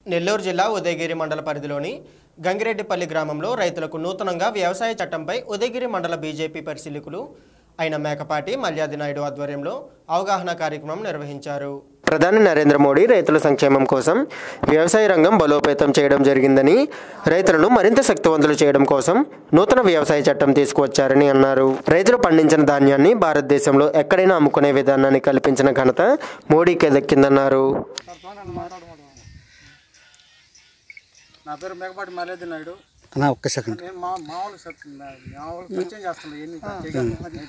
నెల్లూరు జిల్లా ఉదయగిరి మండల పరిధిలోని గంగిరెడ్డిపల్లి గ్రామంలో రైతులకు నూతనంగా వ్యవసాయ చట్టంపై ఉదయగిరి మండల బీజేపీ పరిశీలకులు అయిన మేకపాటి మల్యాది నాయుడు ఆధ్వర్యంలో అవగాహన కార్యక్రమం నిర్వహించారు ప్రధాని నరేంద్ర మోడీ రైతుల సంక్షేమం కోసం వ్యవసాయ రంగం బలోపేతం చేయడం జరిగిందని రైతులను మరింత శక్తివంతులు చేయడం కోసం నూతన వ్యవసాయ చట్టం తీసుకువచ్చారని అన్నారు రైతులు పండించిన ధాన్యాన్ని భారతదేశంలో ఎక్కడైనా అమ్ముకునే విధానాన్ని కల్పించిన ఘనత మోడీకే దక్కిందన్నారు నా పేరు మేకపాటి మర్యాద నాయుడు అన్న ఒక్క సెకండ్ నేను మా మామూలు సత్- మామూలు పరిచయం చేస్తున్నా ఎన్ని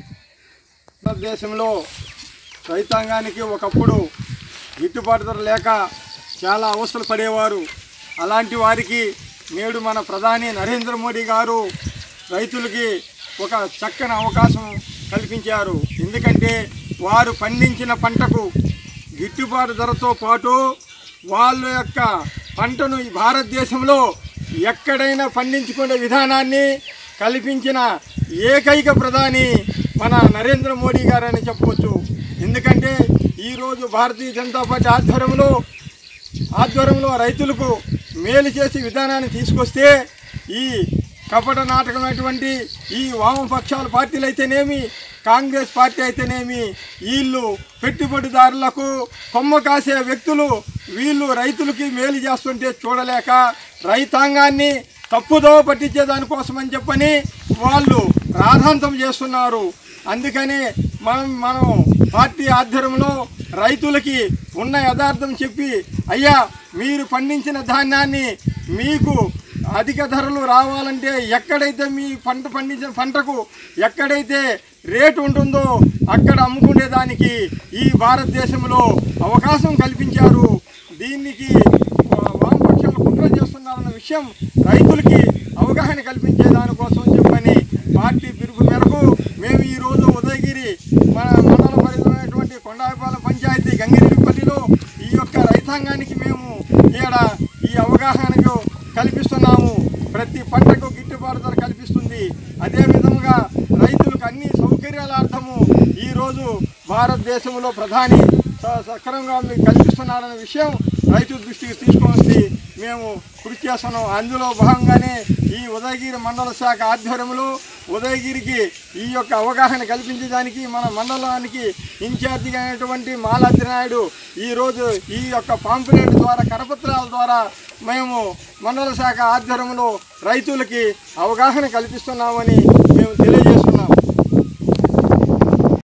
భారతదేశంలో రైతాంగానికి ఒకప్పుడు గిట్టుబాటు ధర లేక చాలా అవస్థలు పడేవారు అలాంటి వారికి నేడు మన ప్రధాని నరేంద్ర మోడీ గారు రైతులకి ఒక చక్కని అవకాశం కల్పించారు ఎందుకంటే వారు పండించిన పంటకు గిట్టుబాటు ధరతో పాటు వాళ్ళ యొక్క పంటను ఈ భారతదేశంలో ఎక్కడైనా పండించుకునే విధానాన్ని కల్పించిన ఏకైక ప్రధాని మన నరేంద్ర మోడీ గారని చెప్పవచ్చు ఎందుకంటే ఈరోజు భారతీయ జనతా పార్టీ ఆధ్వర్యంలో ఆధ్వర్యంలో రైతులకు మేలు చేసే విధానాన్ని తీసుకొస్తే ఈ కపట నాటకమైనటువంటి ఈ వామపక్షాల పార్టీలు అయితేనేమి కాంగ్రెస్ పార్టీ అయితేనేమి వీళ్ళు పెట్టుబడిదారులకు కొమ్మ కాసే వ్యక్తులు వీళ్ళు రైతులకి మేలు చేస్తుంటే చూడలేక రైతాంగాన్ని తప్పుదో పట్టించే దానికోసమని చెప్పని వాళ్ళు రాధాంతం చేస్తున్నారు అందుకని మనం మనం పార్టీ ఆధ్వర్యంలో రైతులకి ఉన్న యథార్థం చెప్పి అయ్యా మీరు పండించిన ధాన్యాన్ని మీకు అధిక ధరలు రావాలంటే ఎక్కడైతే మీ పంట పండించిన పంటకు ఎక్కడైతే రేటు ఉంటుందో అక్కడ అమ్ముకునే దానికి ఈ భారతదేశంలో అవకాశం కల్పించారు దీనికి వా- వామపక్షాలు కుట్ర చేస్తున్నారన్న విషయం రైతులకి అవగాహన కల్పించే దానికోసం చెప్పని పార్టీ పిలుపు మేరకు మేము ఈరోజు ఉదయగిరి మన మండల పరిధిలోనేటువంటి కొండాయపాలెం పంచాయతీ గంగిరెడ్డిపల్లిలో ఈ యొక్క రైతాంగానికి మేము ఈడ ఈ అవగాహనకు కల్పిస్తున్నాము ప్రతి పంటకు గిట్టుబాటు ధర కల్పిస్తుంది అదే విధముగా రైతులకు అన్ని సౌకర్యాలార్థము ఈరోజు భారతదేశంలో ప్రధాని స- సక్రమంగా మీకు కల్పిస్తున్నారనే విషయం రైతుల దృష్టికి తీసుకొని మేము కృషి చేస్తున్నాం అందులో భాగంగానే ఈ ఉదయగిరి మండల శాఖ ఆధ్వర్యంలో ఉదయగిరికి ఈ యొక్క అవగాహన కల్పించడానికి మన మండలానికి ఇన్ఛార్జిగా అయినటువంటి మాలాద్రి నాయుడు ఈరోజు ఈ యొక్క పాంపులెట్ ద్వారా కరపత్రాల ద్వారా మేము మండల శాఖ ఆధ్వర్యంలో రైతులకి అవగాహన కల్పిస్తున్నామని మేము తెలియజేస్తున్నాం